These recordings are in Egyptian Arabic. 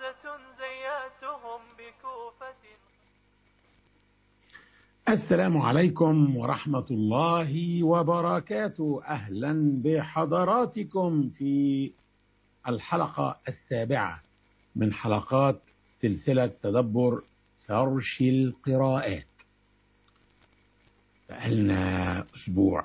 سادة زياتهم بكوفة السلام عليكم ورحمة الله وبركاته أهلا بحضراتكم في الحلقة السابعة من حلقات سلسلة تدبر فرش القراءات بقالنا أسبوع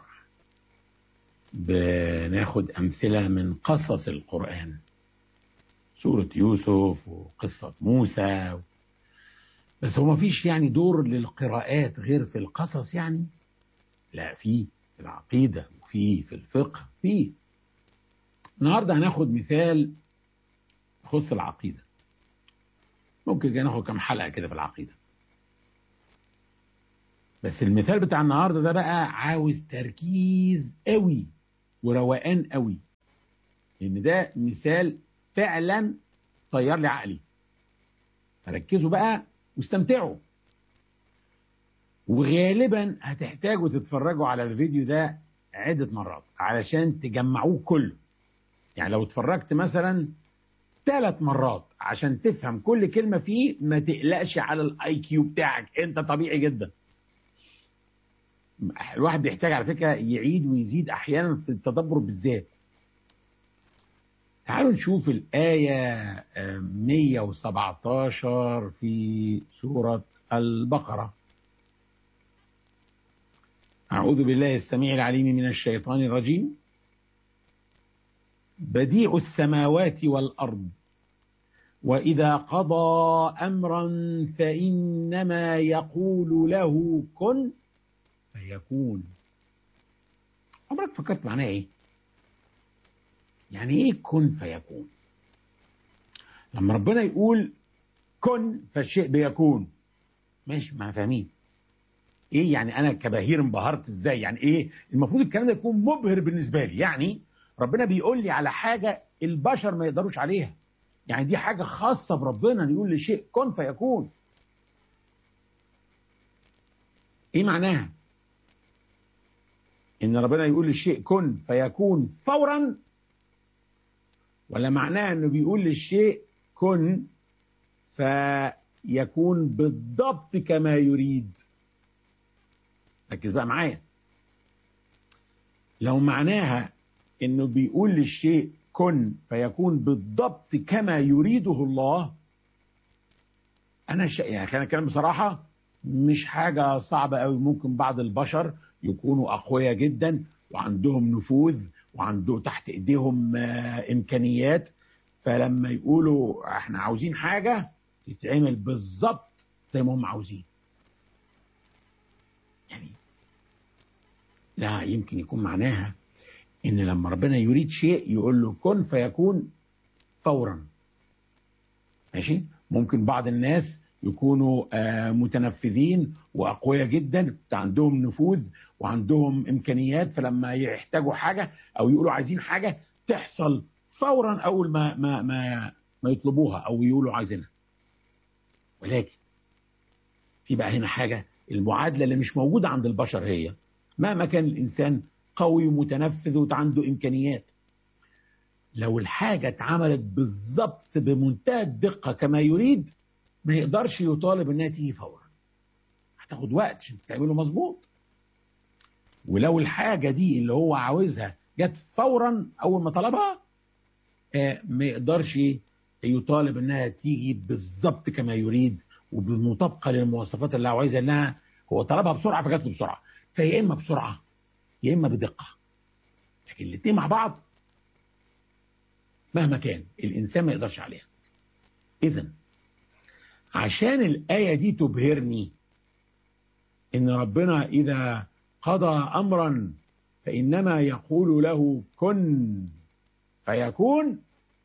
بناخد أمثلة من قصص القرآن سورة يوسف وقصة موسى بس هو مفيش يعني دور للقراءات غير في القصص يعني لا في في العقيدة وفي في الفقه في النهاردة هناخد مثال يخص العقيدة ممكن كده ناخد كام حلقة كده في العقيدة بس المثال بتاع النهاردة ده بقى عاوز تركيز قوي وروقان قوي لأن ده مثال فعلا طير لي عقلي فركزوا بقى واستمتعوا وغالبا هتحتاجوا تتفرجوا على الفيديو ده عدة مرات علشان تجمعوه كله يعني لو اتفرجت مثلا ثلاث مرات عشان تفهم كل كلمة فيه ما تقلقش على الاي كيو بتاعك انت طبيعي جدا الواحد بيحتاج على فكرة يعيد ويزيد احيانا في التدبر بالذات تعالوا نشوف الآية 117 في سورة البقرة أعوذ بالله السميع العليم من الشيطان الرجيم بديع السماوات والأرض وإذا قضى أمرا فإنما يقول له كن فيكون عمرك فكرت معناه إيه؟ يعني ايه كن فيكون لما ربنا يقول كن فالشيء بيكون ماشي ما فاهمين ايه يعني انا كبهير انبهرت ازاي يعني ايه المفروض الكلام ده يكون مبهر بالنسبه لي يعني ربنا بيقول لي على حاجه البشر ما يقدروش عليها يعني دي حاجه خاصه بربنا يقول لي شيء كن فيكون ايه معناها ان ربنا يقول للشيء كن فيكون فورا ولا معناه انه بيقول للشيء كن فيكون بالضبط كما يريد ركز بقى معايا لو معناها انه بيقول للشيء كن فيكون بالضبط كما يريده الله انا ش... يعني خلينا نتكلم بصراحه مش حاجه صعبه قوي ممكن بعض البشر يكونوا اقوياء جدا وعندهم نفوذ وعنده تحت ايديهم امكانيات فلما يقولوا احنا عاوزين حاجه تتعمل بالظبط زي ما هم عاوزين يعني لا يمكن يكون معناها ان لما ربنا يريد شيء يقول له كن فيكون فورا ماشي ممكن بعض الناس يكونوا متنفذين واقوياء جدا عندهم نفوذ وعندهم امكانيات فلما يحتاجوا حاجه او يقولوا عايزين حاجه تحصل فورا اول ما ما ما, ما يطلبوها او يقولوا عايزينها ولكن في بقى هنا حاجه المعادله اللي مش موجوده عند البشر هي مهما كان الانسان قوي ومتنفذ وعنده امكانيات لو الحاجه اتعملت بالظبط بمنتهى الدقه كما يريد ما يقدرش يطالب انها تيجي فورا هتاخد وقت عشان تعمله مظبوط ولو الحاجه دي اللي هو عاوزها جت فورا اول ما طلبها آه ما يقدرش يطالب انها تيجي بالظبط كما يريد وبالمطابقه للمواصفات اللي هو عايزها انها هو طلبها بسرعه فجات له بسرعه فيا اما بسرعه يا اما بدقه لكن الاثنين مع بعض مهما كان الانسان ما يقدرش عليها اذا عشان الآية دي تبهرني إن ربنا إذا قضى أمرا فإنما يقول له كن فيكون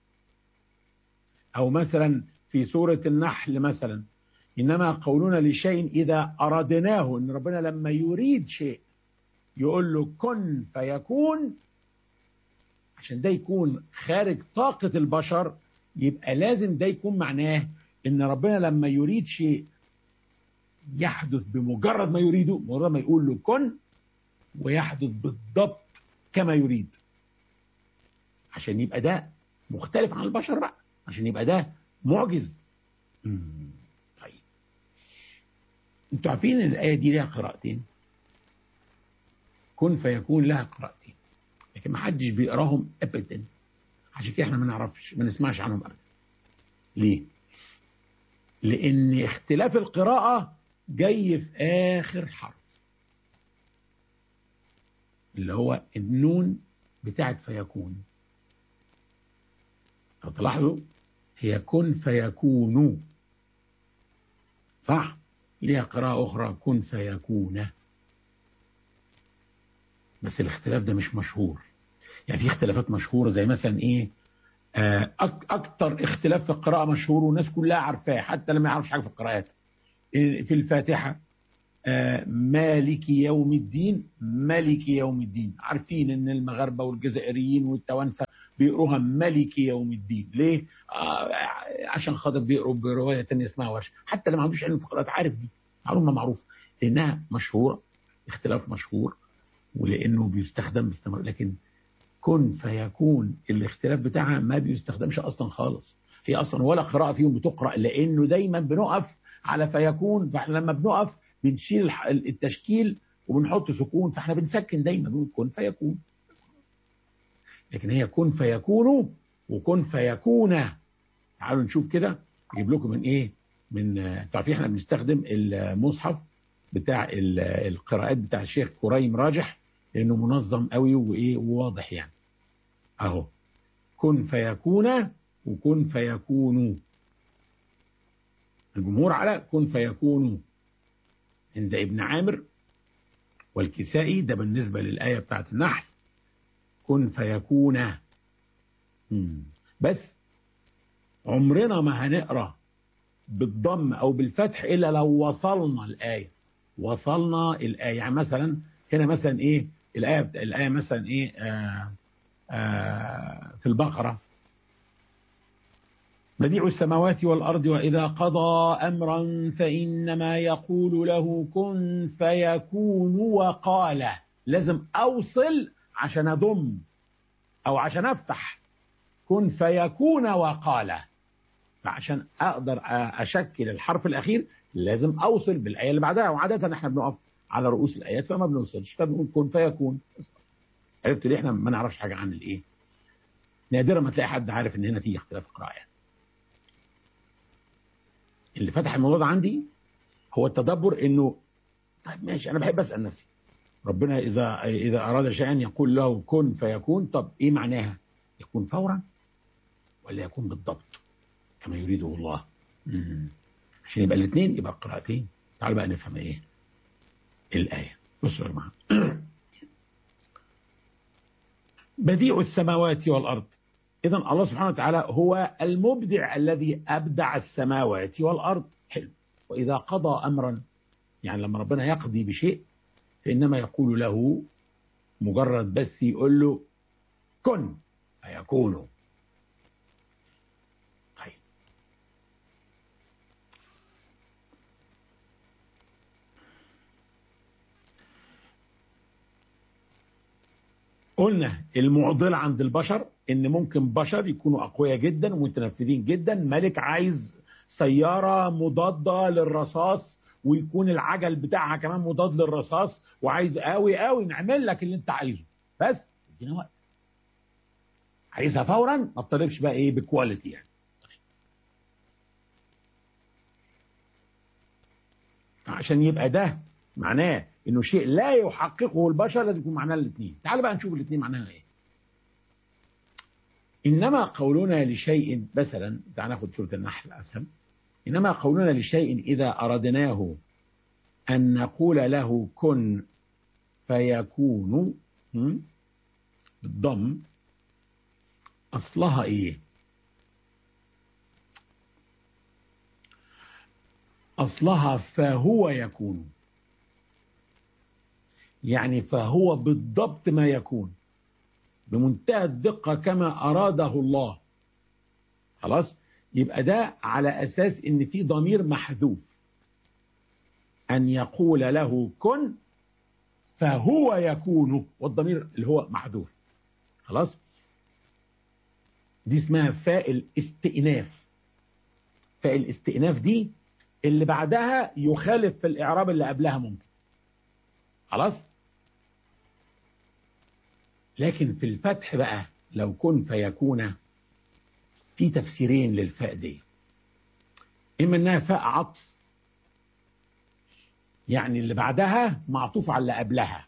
أو مثلا في سورة النحل مثلا إنما قولنا لشيء إذا أردناه إن ربنا لما يريد شيء يقول له كن فيكون عشان ده يكون خارج طاقة البشر يبقى لازم ده يكون معناه ان ربنا لما يريد شيء يحدث بمجرد ما يريده مجرد ما يقول له كن ويحدث بالضبط كما يريد عشان يبقى ده مختلف عن البشر بقى عشان يبقى ده معجز مم. طيب انتوا عارفين ان الايه دي لها قراءتين كن فيكون لها قراءتين لكن ما حدش بيقراهم ابدا عشان كده احنا ما نعرفش ما نسمعش عنهم ابدا ليه لان اختلاف القراءه جاي في اخر حرف اللي هو النون بتاعت فيكون لو تلاحظوا هي كن فيكون صح ليها قراءة أخرى كن فيكون بس الاختلاف ده مش مشهور يعني في اختلافات مشهورة زي مثلا إيه آه أك أكتر اختلاف في القراءة مشهور والناس كلها عارفاه حتى لما يعرفش حاجة في القراءات في الفاتحة آه مالك يوم الدين ملك يوم الدين عارفين ان المغاربة والجزائريين والتوانسة بيقروها ملك يوم الدين ليه آه عشان خاطر بيقروا برواية تانية اسمها ورش حتى اللي ما عندوش علم في القراءات عارف دي معلومة معروفة لانها مشهورة اختلاف مشهور ولانه بيستخدم باستمرار لكن كن فيكون الاختلاف بتاعها ما بيستخدمش اصلا خالص هي اصلا ولا قراءة فيهم بتقرأ لانه دايما بنقف على فيكون فاحنا لما بنقف بنشيل التشكيل وبنحط سكون فاحنا بنسكن دايما بنقول كن فيكون لكن هي كن فيكون وكن فيكون تعالوا نشوف كده اجيب لكم من ايه من تعرفين احنا بنستخدم المصحف بتاع القراءات بتاع الشيخ كريم راجح لانه منظم قوي وايه وواضح يعني اهو كن فيكون وكن فيكون الجمهور على كن فيكون عند ابن عامر والكسائي ده بالنسبة للآية بتاعت النحل كن فيكون بس عمرنا ما هنقرأ بالضم أو بالفتح إلا لو وصلنا الآية وصلنا الآية يعني مثلا هنا مثلا إيه الآية الآية مثلا إيه آآ آآ في البقرة بديع السماوات والأرض وإذا قضى أمرا فإنما يقول له كن فيكون وقال لازم أوصل عشان أضم أو عشان أفتح كن فيكون وقال فعشان أقدر أشكل الحرف الأخير لازم أوصل بالآية اللي بعدها وعادة احنا بنقف على رؤوس الآيات فما بنوصلش فبنقول كن فيكون عرفت ليه احنا ما نعرفش حاجة عن الإيه نادرا ما تلاقي حد عارف ان هنا فيه اختلاف قراءة يعني. اللي فتح الموضوع ده عندي هو التدبر انه طيب ماشي انا بحب اسال نفسي ربنا اذا اذا اراد شيئا يقول له كن فيكون طب ايه معناها؟ يكون فورا ولا يكون بالضبط كما يريده الله مم. عشان يبقى الاثنين يبقى القراءتين تعالوا بقى نفهم ايه الايه بصوا يا جماعه بديع السماوات والارض إذا الله سبحانه وتعالى هو المبدع الذي أبدع السماوات والأرض حلو وإذا قضى أمرا يعني لما ربنا يقضي بشيء فإنما يقول له مجرد بس يقول له كن فيكون طيب قلنا المعضلة عند البشر ان ممكن بشر يكونوا اقوياء جدا ومتنفذين جدا ملك عايز سيارة مضادة للرصاص ويكون العجل بتاعها كمان مضاد للرصاص وعايز قوي قوي نعمل لك اللي انت عايزه بس ادينا وقت عايزها فورا ما تطلبش بقى ايه بكواليتي يعني عشان يبقى ده معناه انه شيء لا يحققه البشر لازم يكون معناه الاثنين تعال بقى نشوف الاثنين معناها ايه انما قولنا لشيء مثلا تعال ناخد سوره النحل اسهل انما قولنا لشيء اذا اردناه ان نقول له كن فيكون بالضم اصلها ايه اصلها فهو يكون يعني فهو بالضبط ما يكون بمنتهى الدقة كما أراده الله خلاص يبقى ده على أساس إن في ضمير محذوف أن يقول له كن فهو يكون والضمير اللي هو محذوف خلاص دي اسمها فاء الاستئناف فاء الاستئناف دي اللي بعدها يخالف في الإعراب اللي قبلها ممكن خلاص لكن في الفتح بقى لو كن فيكون في تفسيرين للفاء دي إما إنها فاء عطف يعني اللي بعدها معطوف على اللي قبلها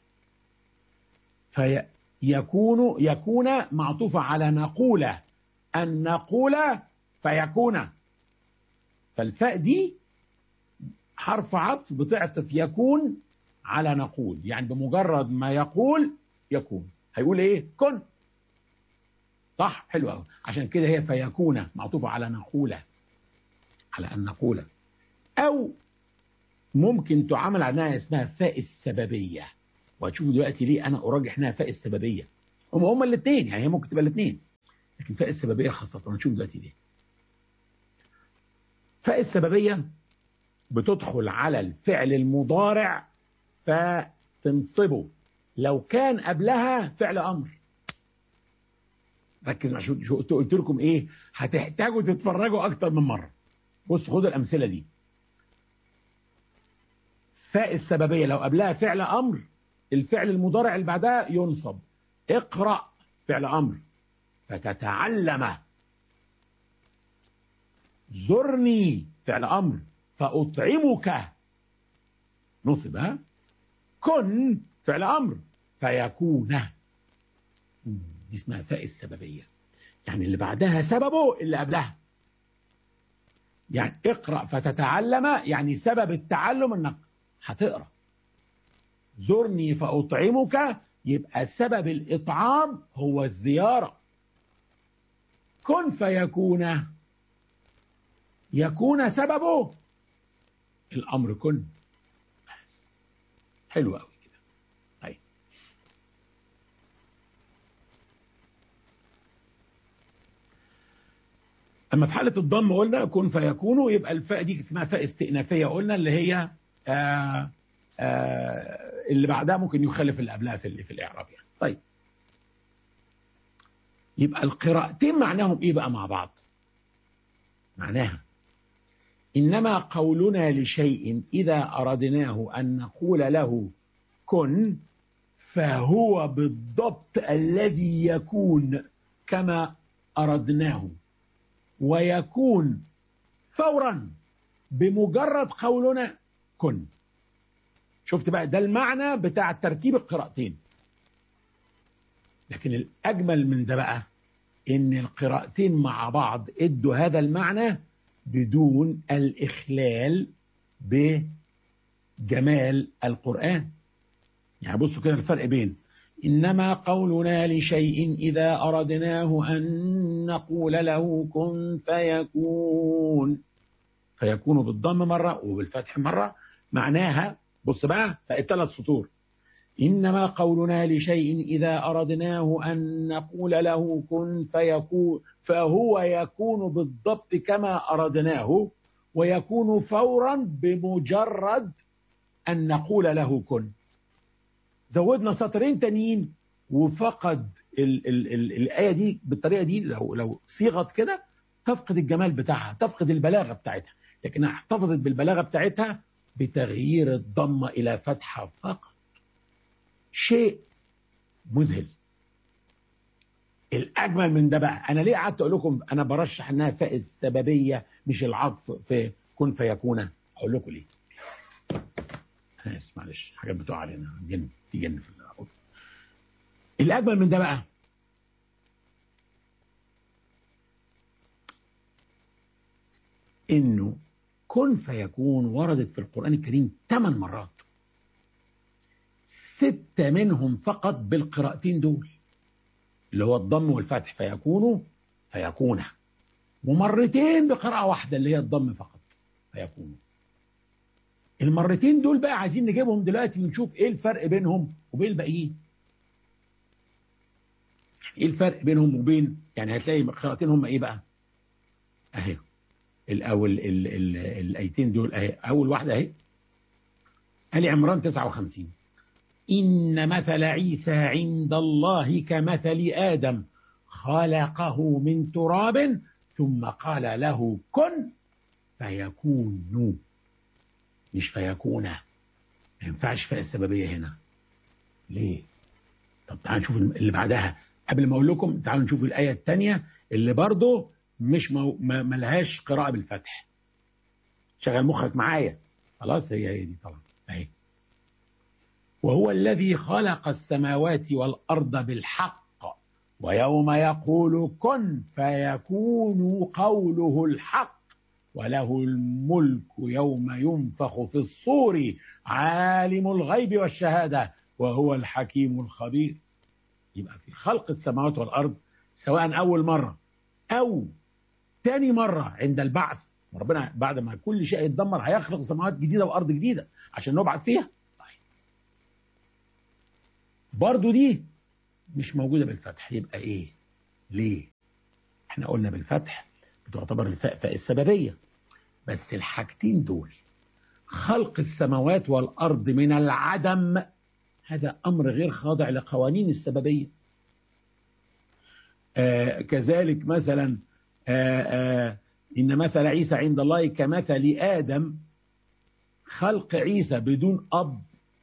فيكون يكون معطوفة على نقولة أن نقول فيكون فالفاء دي حرف عطف بتعطف يكون على نقول يعني بمجرد ما يقول يكون هيقول ايه كن صح حلو قوي عشان كده هي فيكون معطوفة على نقولة على أن نقول أو ممكن تعامل عنها اسمها فاء السببية وهتشوفوا دلوقتي ليه أنا أراجح إنها فاء السببية هم هما الاثنين يعني هي ممكن تبقى الاثنين لكن فاء السببية خاصة هنشوف دلوقتي ليه فاء السببية بتدخل على الفعل المضارع فتنصبه لو كان قبلها فعل أمر ركز مع شو, شو قلت لكم ايه هتحتاجوا تتفرجوا اكتر من مره بص خدوا الامثله دي فاء السببيه لو قبلها فعل امر الفعل المضارع اللي بعدها ينصب اقرا فعل امر فتتعلم زرني فعل امر فاطعمك نصب ها كن فعل امر فيكون دي اسمها فاء السببية يعني اللي بعدها سببه اللي قبلها يعني اقرأ فتتعلم يعني سبب التعلم انك هتقرأ زرني فأطعمك يبقى سبب الإطعام هو الزيارة كن فيكون يكون سببه الأمر كن حلو قوي كده طيب أما في حالة الضم قلنا كن فيكون يبقى الفاء دي اسمها فاء استئنافية قلنا اللي هي آآ آآ اللي بعدها ممكن يخالف اللي قبلها في, في الإعراب يعني. طيب يبقى القراءتين معناهم إيه بقى مع بعض معناها إنما قولنا لشيء إذا أردناه أن نقول له كن فهو بالضبط الذي يكون كما أردناه ويكون فورا بمجرد قولنا كن شفت بقى ده المعنى بتاع ترتيب القراءتين لكن الأجمل من ده بقى إن القراءتين مع بعض ادوا هذا المعنى بدون الإخلال بجمال القرآن يعني بصوا كده الفرق بين إنما قولنا لشيء إذا أردناه أن نقول له كن فيكون فيكون بالضم مرة وبالفتح مرة معناها بص بقى بقت ثلاث سطور إنما قولنا لشيء إذا أردناه أن نقول له كن فيكون فهو يكون بالضبط كما أردناه ويكون فورا بمجرد أن نقول له كن زودنا سطرين تانيين وفقد ال ال ال الآية دي بالطريقة دي لو لو صيغت كده تفقد الجمال بتاعها تفقد البلاغة بتاعتها لكنها احتفظت بالبلاغة بتاعتها بتغيير الضمة إلى فتحة فقط شيء مذهل الأجمل من ده بقى أنا ليه قعدت أقول لكم أنا برشح إنها فاء السببية مش العطف في كن فيكون أقول لكم ليه أنا آسف معلش حاجات بتقع علينا جن في جن في الأرض الأجمل من ده بقى إنه كن فيكون وردت في القرآن الكريم ثمان مرات ستة منهم فقط بالقراءتين دول اللي هو الضم والفتح فيكونوا فيكون ومرتين بقراءة واحدة اللي هي الضم فقط فيكونوا المرتين دول بقى عايزين نجيبهم دلوقتي ونشوف ايه الفرق بينهم وبين الباقيين ايه الفرق بينهم وبين يعني هتلاقي القراءتين هم ايه بقى اهي الاول ال ال الايتين دول اهي اول واحده اهي ال عمران 59 إن مثل عيسى عند الله كمثل آدم خلقه من تراب ثم قال له كن فيكون مش فيكون ما ينفعش فاء السببية هنا ليه طب تعالوا نشوف اللي بعدها قبل ما اقول لكم تعالوا نشوف الآية الثانية اللي برضه مش مو... ما ملهاش قراءة بالفتح شغل مخك معايا خلاص هي هي دي طبعا اهي وهو الذي خلق السماوات والأرض بالحق ويوم يقول كن فيكون قوله الحق وله الملك يوم ينفخ في الصور عالم الغيب والشهادة وهو الحكيم الخبير يبقى في خلق السماوات والأرض سواء أول مرة أو تاني مرة عند البعث ربنا بعد ما كل شيء يتدمر هيخلق سماوات جديدة وأرض جديدة عشان نبعث فيها طيب. برضو دي مش موجودة بالفتح يبقى ايه ليه احنا قلنا بالفتح بتعتبر الفاء فاء السببية بس الحاجتين دول خلق السماوات والأرض من العدم هذا أمر غير خاضع لقوانين السببية آه كذلك مثلا آه آه إن مثل عيسى عند الله كمثل آدم خلق عيسى بدون أب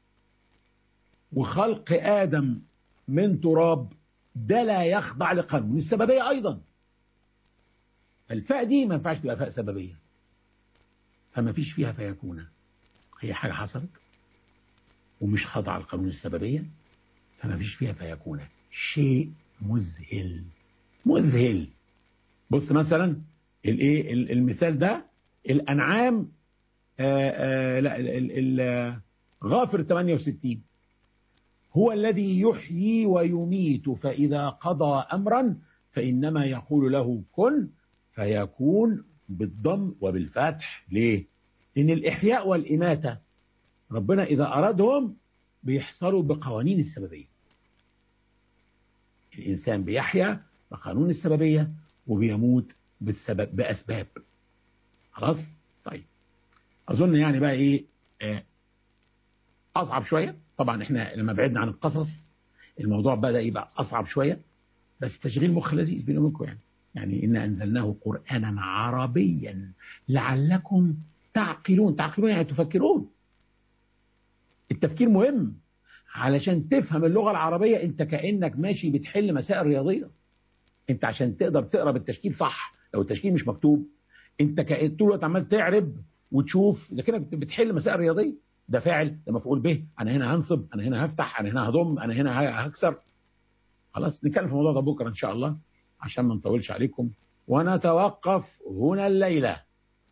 وخلق آدم من تراب ده لا يخضع لقانون السببية أيضا الفاء دي ما ينفعش تبقى فاء سببية فما فيش فيها فيكون هي حاجة حصلت ومش خاضعة لقانون السببية فما فيش فيها فيكون شيء مذهل مذهل بص مثلا الايه المثال ده الانعام آآ آآ لا غافر 68 هو الذي يحيي ويميت فإذا قضى أمرا فإنما يقول له كن فيكون بالضم وبالفتح ليه؟ لأن الإحياء والإماتة ربنا إذا أرادهم بيحصلوا بقوانين السببية الإنسان بيحيا بقانون السببية وبيموت بالسبب بأسباب خلاص؟ طيب أظن يعني بقى إيه آه أصعب شوية طبعا احنا لما بعدنا عن القصص الموضوع بدأ يبقى أصعب شوية بس تشغيل مخ لذيذ بيني وبينكم يعني يعني إنا أنزلناه قرآنا عربيا لعلكم تعقلون تعقلون يعني تفكرون التفكير مهم علشان تفهم اللغة العربية انت كأنك ماشي بتحل مسائل رياضية انت عشان تقدر تقرا بالتشكيل صح لو التشكيل مش مكتوب انت طول الوقت عمال تعرب وتشوف اذا كانك بتحل مسائل رياضيه ده فاعل ده مفعول به انا هنا هنصب انا هنا هفتح انا هنا هضم انا هنا هكسر خلاص نتكلم في الموضوع ده بكره ان شاء الله عشان ما نطولش عليكم ونتوقف هنا الليله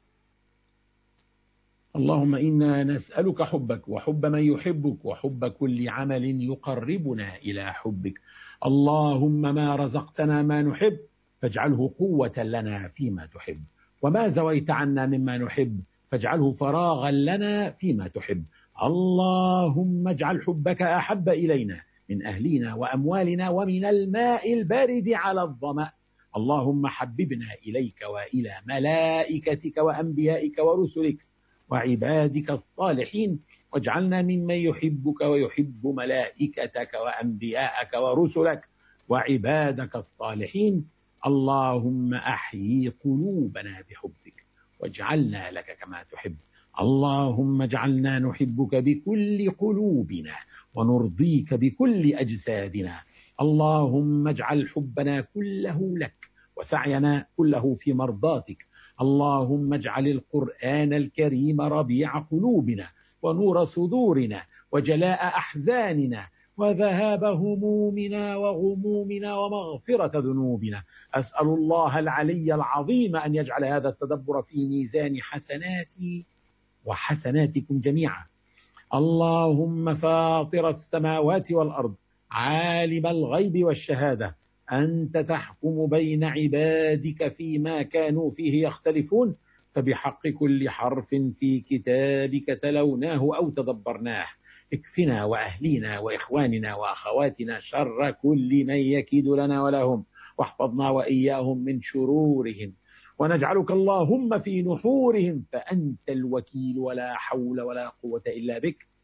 اللهم انا نسالك حبك وحب من يحبك وحب كل عمل يقربنا الى حبك اللهم ما رزقتنا ما نحب فاجعله قوه لنا فيما تحب وما زويت عنا مما نحب فاجعله فراغا لنا فيما تحب اللهم اجعل حبك احب الينا من اهلنا واموالنا ومن الماء البارد على الظما اللهم حببنا اليك والى ملائكتك وانبيائك ورسلك وعبادك الصالحين واجعلنا ممن يحبك ويحب ملائكتك وانبياءك ورسلك وعبادك الصالحين اللهم احيي قلوبنا بحبك واجعلنا لك كما تحب اللهم اجعلنا نحبك بكل قلوبنا ونرضيك بكل اجسادنا اللهم اجعل حبنا كله لك وسعينا كله في مرضاتك اللهم اجعل القران الكريم ربيع قلوبنا ونور صدورنا وجلاء احزاننا وذهاب همومنا وغمومنا ومغفرة ذنوبنا أسأل الله العلي العظيم أن يجعل هذا التدبر في ميزان حسناتي وحسناتكم جميعا اللهم فاطر السماوات والأرض عالم الغيب والشهادة أنت تحكم بين عبادك فيما كانوا فيه يختلفون فبحق كل حرف في كتابك تلوناه أو تدبرناه اكفنا وأهلينا وإخواننا وأخواتنا شر كل من يكيد لنا ولهم واحفظنا وإياهم من شرورهم ونجعلك اللهم في نحورهم فأنت الوكيل ولا حول ولا قوة إلا بك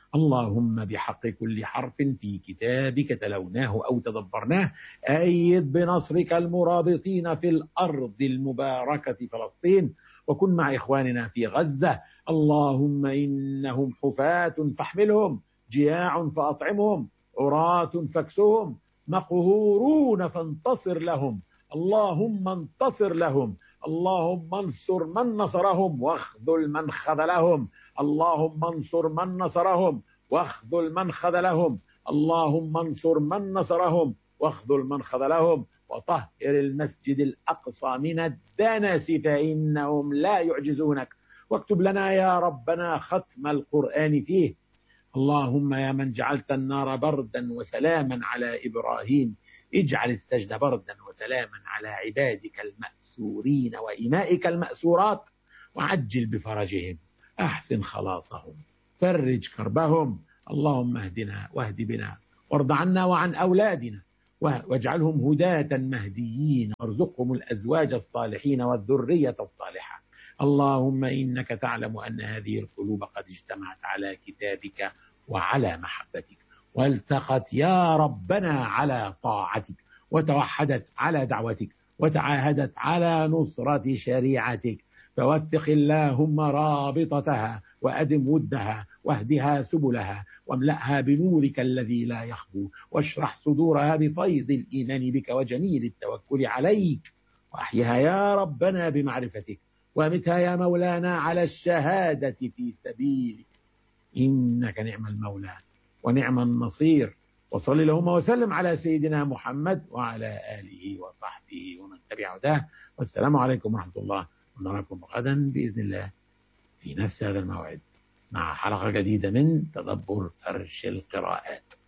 اللهم بحق كل حرف في كتابك تلوناه أو تدبرناه أيد بنصرك المرابطين في الأرض المباركة فلسطين وكن مع إخواننا في غزة اللهم إنهم حفاة فاحملهم جياع فأطعمهم عراة فاكسهم مقهورون فانتصر لهم اللهم انتصر لهم اللهم انصر من نصرهم واخذل من خذلهم اللهم انصر من نصرهم واخذل من خذلهم اللهم انصر من نصرهم واخذل من خذلهم وطهر المسجد الأقصى من الدنس فإنهم لا يعجزونك واكتب لنا يا ربنا ختم القرآن فيه اللهم يا من جعلت النار بردا وسلاما على إبراهيم اجعل السجن بردا وسلاما على عبادك المأسورين وإمائك المأسورات وعجل بفرجهم أحسن خلاصهم فرج كربهم اللهم اهدنا واهد بنا وارض عنا وعن أولادنا واجعلهم هداة مهديين وارزقهم الأزواج الصالحين والذرية الصالحة اللهم إنك تعلم أن هذه القلوب قد اجتمعت على كتابك وعلى محبتك والتقت يا ربنا على طاعتك وتوحدت على دعوتك وتعاهدت على نصرة شريعتك فوثق اللهم رابطتها وأدم ودها واهدها سبلها واملأها بنورك الذي لا يخبو واشرح صدورها بفيض الإيمان بك وجميل التوكل عليك وأحيها يا ربنا بمعرفتك وامتها يا مولانا على الشهادة في سبيلك إنك نعم المولى ونعم النصير وصل اللهم وسلم على سيدنا محمد وعلى آله وصحبه ومن تبع هداه والسلام عليكم ورحمة الله ونراكم غدا بإذن الله في نفس هذا الموعد مع حلقة جديدة من تدبر فرش القراءات